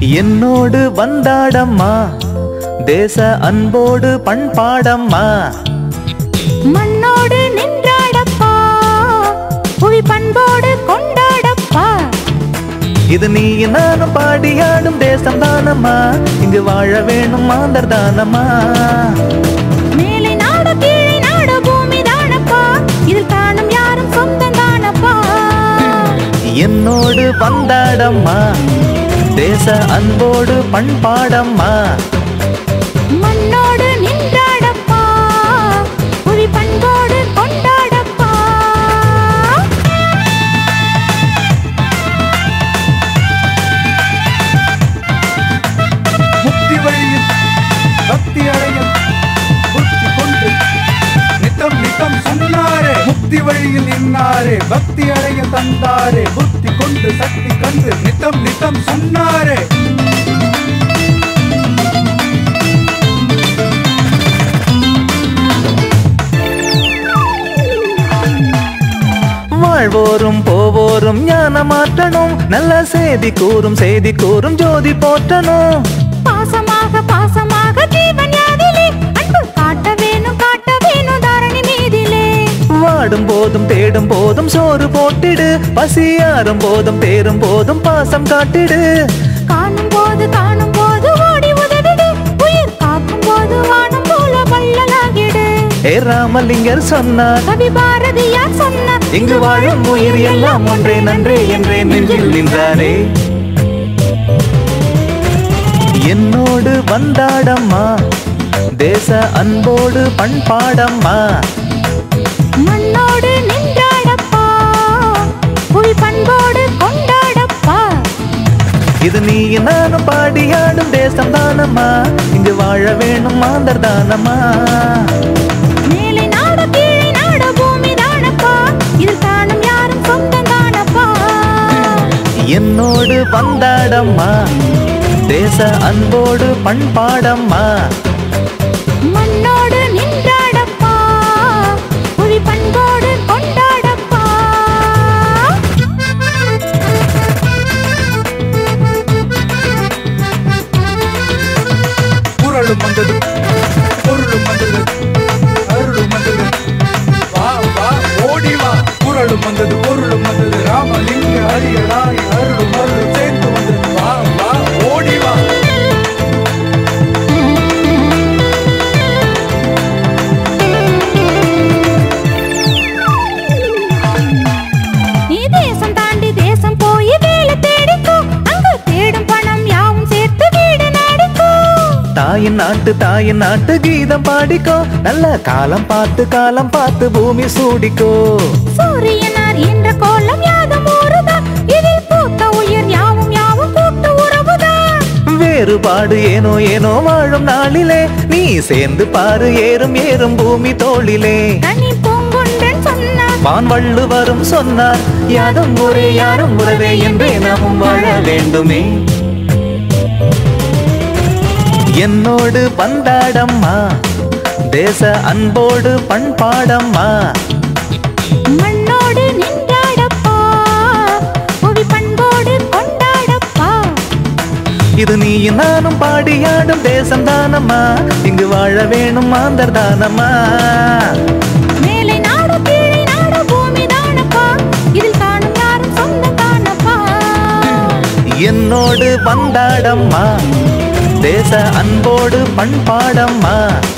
என்னோடு வந்தாடம்மா தேச அன்போடு பண்பாடம்மா மண்ணோடு நின்றாடப்பா புவி பண்போடு கொண்டாடப்பா இது நீ நானும் பாடியாடும் தேசம் தானம்மா இங்கு வாழ வேணும் மாந்தர் தானம்மா மேலை நாடு கீழே நாடு பூமி தானப்பா இதில் காணும் யாரும் சொந்தம் தானப்பா என்னோடு வந்தாடம்மா தேச அன்போடு பண்பாடம்மா மண்ணோடு நின்றாடப்பா புவி பண்போடு கொண்டாடப்பா முக்தி வழியில் பக்தி அடைய புத்தி கொண்டு நித்தம் நித்தம் சொன்னாரே முக்தி வழியில் நின்னாரே பக்தி அடைய தந்தாரே புத்தி கொண்டு சக்தி கண்டு நித்தம் நித்தம் சொன்னாரே வாழ்வோரும் போவோரும் ஞான மாற்றணும் நல்ல செய்தி கூறும் செய்தி கூறும் ஜோதி போற்றணும் பாசமாக பாசமாக ஜீவன் யாதிலே அன்பு காட்ட வேணும் காட்ட வேணும் தாரணி மீதிலே வாடும் போதும் தேடும் போதும் சோறு போட்டிடு பசியாறும் போதும் தேரும் போதும் பாசம் காட்டிடு காணும் போது காணும் போது ஓடி உதவிடு உயிர் காக்கும் போது வானம் போல வள்ளலாகிடு ஏ ராமலிங்கர் சொன்னார் கவி பாரதியார் சொன்ன இங்கு வாழும் உயிர் எல்லாம் ஒன்றே நன்றே என்றே நெஞ்சில் நின்றாரே என்னோடு வந்தாடம்மா தேச அன்போடு பண்பாடம்மா மண்ணோடு நின்றாடப்பா புவி பண்போடு கொண்டாடப்பா இது நீ நானும் பாடியாடும் தேசம் தானம்மா இங்கு வாழ வேணும் மாந்தர் தானம்மா மேலை நாடு கீழே நாடு பூமி தானப்பா இதில் காணும் யாரும் சொந்தம் தானப்பா என்னோடு வந்தாடம்மா தேச அன்போடு பண்பாடம்மா மண்ணோடு நின்றாடப்பா புவி பண்போடு கொண்டாடப்பா குரலும் வந்தது பொருளும் வந்தது அருளும் வந்தது வா வா ஓடி வா குரலும் வந்தது பொருளும் வந்தது ராமலிங்க ஹரியலாய் அருளும் அருளும் சேர்ந்து வந்தது வா வா ஓடி வா நீ தேசம் தாண்டி தேசம் போய் வேலை தேடிக்கோ அங்கு தேடும் பணம் யாவும் சேர்த்து வீடு நாடிக்கோ தாயின் நாட்டு தாயின் நாட்டு கீதம் பாடிக்கோ நல்ல காலம் பார்த்து காலம் பார்த்து பூமி சூடிக்கோ சூரியனார் என்ற கோலம் யாதும் ஊறுதான் இதில் பூத்த உயிர் யாவும் யாவும் கூட்டு உறவுதான் வேறுபாடு ஏனோ ஏனோ வாழும் நாளிலே நீ சேர்ந்து பாரு ஏறும் ஏறும் பூமி தோளிலே கனி பூங்குன்றன் சொன்னார் வான் வள்ளுவரும் சொன்னார் யாரும் ஒரே யாரும் உறவே என்றே நாமும் வாழ வேண்டுமே என்னோடு பந்தாடம்மா தேச அன்போடு பண்பாடம்மா மண்ணோடு நின்றாடப்பா புவி பண்போடு கொண்டாடப்பா இது நீ நானும் பாடியாடும் தேசம் தானம்மா இங்கு வாழ வேணும் மாந்தர் தானம்மா மேலை நாடு கீழே நாடு பூமி தானப்பா இதில் காணும் யாரும் சொந்த தானப்பா என்னோடு வந்தாடம்மா தேச அன்போடு பண்பாடம்மா